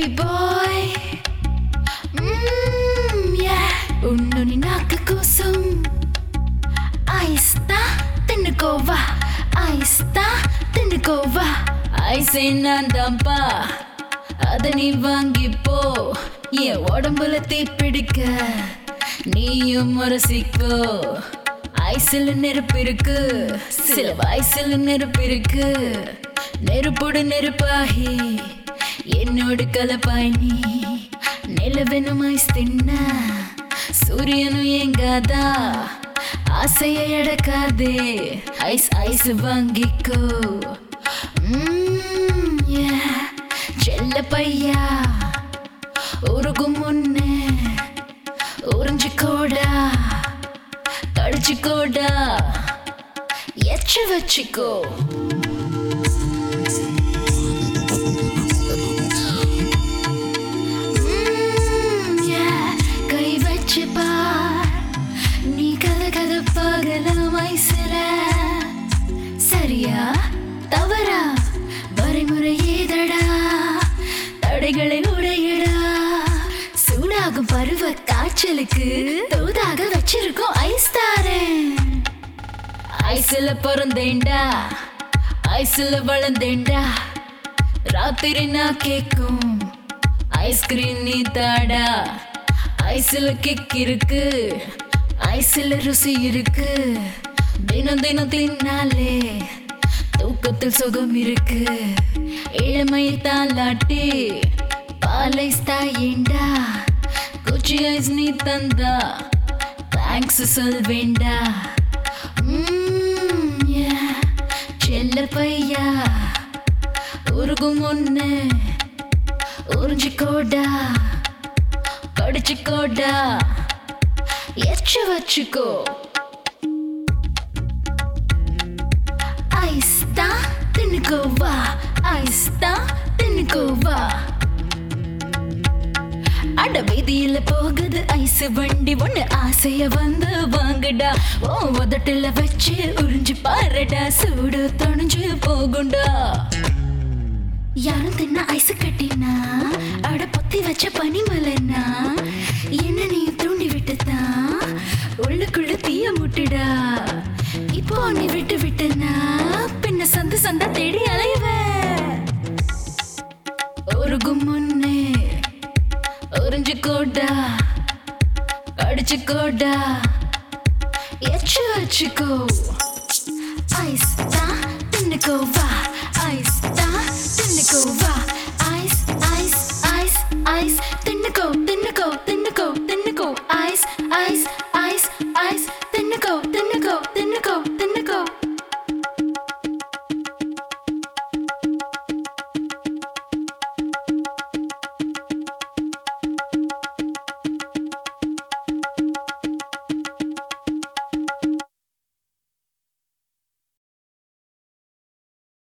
baby boy mm, yeah ఉన్ను నీ నాక కోసం ఆయిస్తా తిన్నుకోవా ஆயிஸ்தா தின்னுக்கோவா ஐசை நான் தான்ப்பா அத நீ வாங்கிப்போ என் உடம்புல தீப்பிடிக்க நீயும் முரசிக்கோ ஐசில் நெருப்பு இருக்கு சில வயசில் நெருப்பு இருக்கு நெருப்போடு நெருப்பாகி என்னோடு கலப்பாய் நீ நிலவெனும் ஐஸ் தின்ன சூரியனும் எங்காதா ஆசையை அடக்காதே ஐஸ் ஐஸ் வாங்கிக்கோ ம்ம், yeah. செல்ல பையா உருகும் முன்னே உறிஞ்சிக்கோடா கடிச்சுக்கோடா எச்சு வச்சுக்கோ ம்ம், yeah. கை வச்சு பார் நீ கத கத பகலாம் ஐசில சரியா தவறா வரைமுறை ஏதடா தடைகளை உடையடா சூடாகும் பருவ காய்ச்சலுக்கு தூதாக வச்சிருக்கோம் ஐஸ் தாரேன் ஐஸ்ல பிறந்தேன்டா ஐஸ்ல வளர்ந்தேன்டா ராத்திரி நான் கேக்கும் ஐஸ்கிரீம் நீ தாடா ஐஸ்ல கிக் இருக்கு ஐஸ்ல ருசி இருக்கு தினம் தினம் தின்னாலே தூக்கத்தில் சுகம் இருக்கு இளமை தாலாட்டி பாலை தாயேண்டா குச்சி ஐஸ் நீ தந்தா தேங்க்ஸ் சொல்வேண்டா ம்ம், yeah. செல்ல பையா உருகும் ஒண்ணு உறிஞ்சிக்கோடா கடிச்சுக்கோடா எச்சு வச்சுக்கோ ஐஸ் தான் தின்னுக்கோவா ஐஸ் தான் தின்னுக்கோவா அட வீதியில போகுது ஐஸ் வண்டி ஒண்ணு ஆசைய வந்து வாங்குடா ஓ உதட்டுல வச்சு உறிஞ்சு பாருடா சூடு தொணிஞ்சு போகுண்டா யாரும் தின்ன ஐஸ் கட்டினா அட பொத்தி வச்ச பனிமலைனா என்ன நீ தூண்டி விட்டுதான் உள்ளுக்குள்ள தீய முட்டுடா இப்போ நீ விட்டு விட்டனா பின்ன சந்து சந்தா தேடி அலைவ உருகும் முன்னே உறிஞ்சுக்கோடா அடிச்சுக்கோடா எச்சு வச்சுக்கோ ஐஸ் தான் தின்னுக்கோவா ஐஸ் தான் தின்னுக்கோவா ஐஸ் ஐஸ் ஐஸ் ஐஸ் தின்னுக்கோ